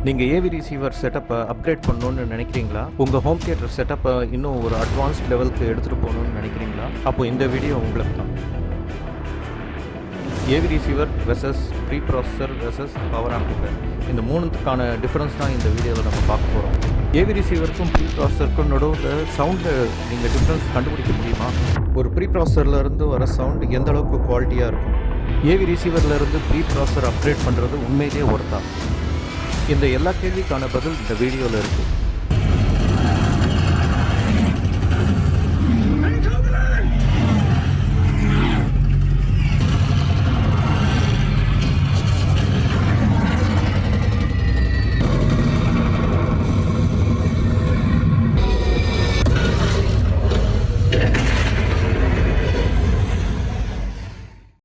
நீங்கள் AV receiver செட்டப்பை upgrade பண்ணணும்னு நினைக்கிறீங்களா உங்கள் ஹோம் தியேட்டர் செட்டப்பை இன்னும் ஒரு அட்வான்ஸ்ட் லெவலுக்கு எடுத்துகிட்டு போகணும்னு நினைக்கிறீங்களா அப்போ இந்த வீடியோ உங்களுக்கு தான் AV receiver versus pre processor versus power amplifier இந்த மூணுத்துக்கான டிஃப்ரென்ஸ் தான் இந்த வீடியோவில் நம்ம பார்க்க போகிறோம் ஏவி ரிசீவருக்கும் ப்ரீ ப்ராசஸருக்கும் நடுவில் சவுண்டு நீங்கள் டிஃப்ரென்ஸ் கண்டுபிடிக்க முடியுமா ஒரு ப்ரீ இருந்து வர சவுண்டு எந்த அளவுக்கு குவாலிட்டியாக இருக்கும் ஏவி ரிசீவர்லேருந்து ப்ரீ ப்ராசஸர் அப்கிரேட் பண்ணுறது உண்மையிலேயே ஒர்த்தா இந்த எல்லா கேள்விக்கான பதில் இந்த வீடியோவில் இருக்குது